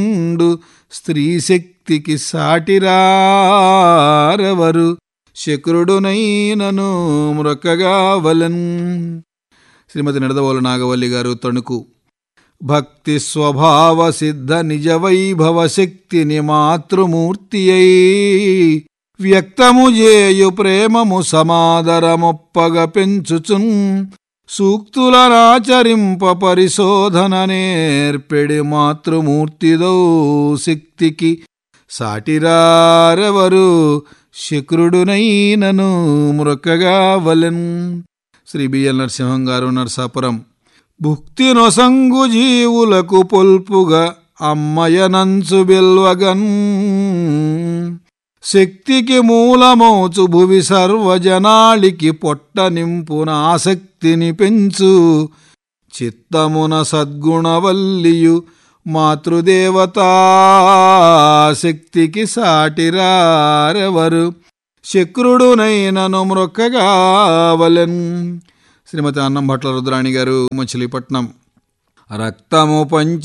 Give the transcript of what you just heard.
ఉండు స్త్రీ శక్తికి సాటిరారెవరు శక్రుడునైనను మ్రొక్కగా వలన్ శ్రీమతి నిడదవోలు నాగవల్లి గారు తణుకు భక్తి స్వభావ సిద్ధ నిజ వైభవ శక్తిని మాతృమూర్తి అయి వ్యక్తము చేయు ప్రేమము సమాదరమొప్పగ పెంచుచున్ సూక్తులనాచరింప పరిశోధన నేర్పెడి మాతృమూర్తిదో శక్తికి సాటిరారెవరు శక్రుడునైనను మృక్కగా వలెన్ శ్రీ బిఎల్ నరసింహం గారు నరసాపురం భుక్తి నొసంగు జీవులకు పొల్పుగా అమ్మయనంచు బెల్వగన్ శక్తికి మూలమోచు భువి సర్వజనాళికి పొట్ట నింపున ఆసక్తిని పెంచు చిత్తమున సద్గుణవల్లియు మాతృదేవతా శక్తికి సాటిరారెవరు శక్రుడునైనను మ్రొక్కగావలెన్ శ్రీమతి అన్నం భట్ల రుద్రాణి గారు మచిలీపట్నం రక్తము పంచి